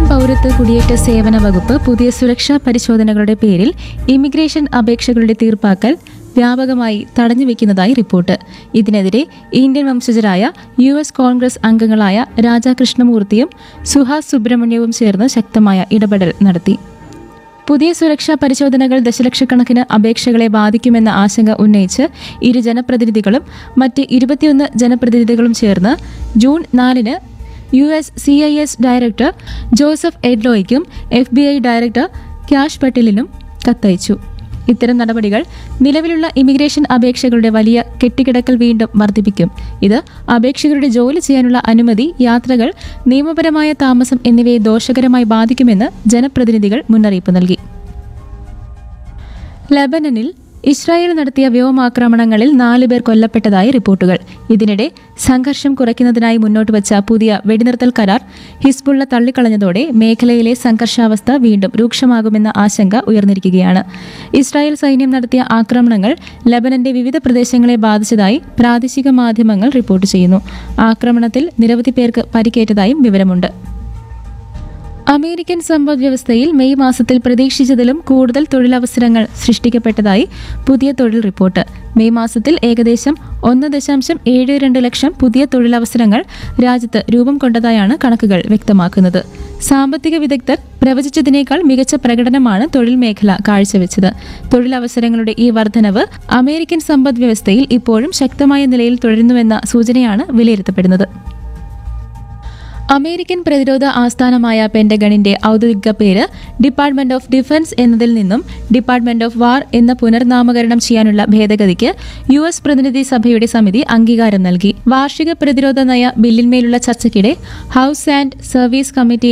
പൗരത്വ കുടിയേറ്റ സേവന വകുപ്പ് പുതിയ സുരക്ഷാ പരിശോധനകളുടെ പേരിൽ ഇമിഗ്രേഷൻ അപേക്ഷകളുടെ തീർപ്പാക്കൽ വ്യാപകമായി തടഞ്ഞുവെക്കുന്നതായി റിപ്പോർട്ട് ഇതിനെതിരെ ഇന്ത്യൻ വംശജരായ യു എസ് കോൺഗ്രസ് അംഗങ്ങളായ രാജാകൃഷ്ണമൂർത്തിയും സുഹാസ് സുബ്രഹ്മണ്യവും ചേർന്ന് ശക്തമായ ഇടപെടൽ നടത്തി പുതിയ സുരക്ഷാ പരിശോധനകൾ ദശലക്ഷക്കണക്കിന് അപേക്ഷകളെ ബാധിക്കുമെന്ന ആശങ്ക ഉന്നയിച്ച് ഇരു ജനപ്രതിനിധികളും മറ്റ് ഇരുപത്തിയൊന്ന് ജനപ്രതിനിധികളും ചേർന്ന് ജൂൺ നാലിന് U S C I S director Joseph എഡ്ലോയ്ക്കും F B I director Kash പട്ടേലിനും കത്തയച്ചു ഇത്തരം നടപടികൾ നിലവിലുള്ള ഇമിഗ്രേഷൻ അപേക്ഷകളുടെ വലിയ കെട്ടിക്കിടക്കൽ വീണ്ടും വർദ്ധിപ്പിക്കും ഇത് അപേക്ഷകരുടെ ജോലി ചെയ്യാനുള്ള അനുമതി യാത്രകൾ നിയമപരമായ താമസം എന്നിവയെ ദോഷകരമായി ബാധിക്കുമെന്ന് ജനപ്രതിനിധികൾ മുന്നറിയിപ്പ് നൽകി ലബനനിൽ ഇസ്രായേൽ നടത്തിയ വ്യോമാക്രമണങ്ങളിൽ നാല് പേർ കൊല്ലപ്പെട്ടതായി റിപ്പോർട്ടുകൾ ഇതിനിടെ സംഘർഷം കുറയ്ക്കുന്നതിനായി മുന്നോട്ട് വച്ച പുതിയ വെടിനിർത്തൽ കരാർ ഹിസ്ബുള്ള തള്ളിക്കളഞ്ഞതോടെ മേഖലയിലെ സംഘർഷാവസ്ഥ വീണ്ടും രൂക്ഷമാകുമെന്ന ആശങ്ക ഉയർന്നിരിക്കുകയാണ് ഇസ്രായേൽ സൈന്യം നടത്തിയ ആക്രമണങ്ങൾ ലബനന്റെ വിവിധ പ്രദേശങ്ങളെ ബാധിച്ചതായി പ്രാദേശിക മാധ്യമങ്ങൾ റിപ്പോർട്ട് ചെയ്യുന്നു ആക്രമണത്തിൽ നിരവധി പേർക്ക് പരിക്കേറ്റതായും വിവരമുണ്ട് അമേരിക്കൻ സമ്പദ് വ്യവസ്ഥയിൽ മെയ് മാസത്തിൽ പ്രതീക്ഷിച്ചതിലും കൂടുതൽ തൊഴിലവസരങ്ങൾ സൃഷ്ടിക്കപ്പെട്ടതായി പുതിയ തൊഴിൽ റിപ്പോർട്ട് മെയ് മാസത്തിൽ ഏകദേശം ഒന്ന് ദശാംശം ഏഴ് രണ്ട് ലക്ഷം പുതിയ തൊഴിലവസരങ്ങൾ രാജ്യത്ത് രൂപം കൊണ്ടതായാണ് കണക്കുകൾ വ്യക്തമാക്കുന്നത് സാമ്പത്തിക വിദഗ്ധർ പ്രവചിച്ചതിനേക്കാൾ മികച്ച പ്രകടനമാണ് തൊഴിൽ മേഖല കാഴ്ചവെച്ചത് തൊഴിലവസരങ്ങളുടെ ഈ വർധനവ് അമേരിക്കൻ സമ്പദ് വ്യവസ്ഥയിൽ ഇപ്പോഴും ശക്തമായ നിലയിൽ തുടരുന്നുവെന്ന സൂചനയാണ് വിലയിരുത്തപ്പെടുന്നത് അമേരിക്കൻ പ്രതിരോധ ആസ്ഥാനമായ പെന്റഗണിന്റെ ഔദ്യോഗിക പേര് ഡിപ്പാർട്ട്മെന്റ് ഓഫ് ഡിഫൻസ് എന്നതിൽ നിന്നും ഡിപ്പാർട്ട്മെന്റ് ഓഫ് വാർ എന്ന പുനർനാമകരണം ചെയ്യാനുള്ള ഭേദഗതിക്ക് യു എസ് പ്രതിനിധി സഭയുടെ സമിതി അംഗീകാരം നൽകി വാർഷിക പ്രതിരോധ നയ ബില്ലിന്മേലുള്ള ചർച്ചയ്ക്കിടെ ഹൌസ് ആൻഡ് സർവീസ് കമ്മിറ്റി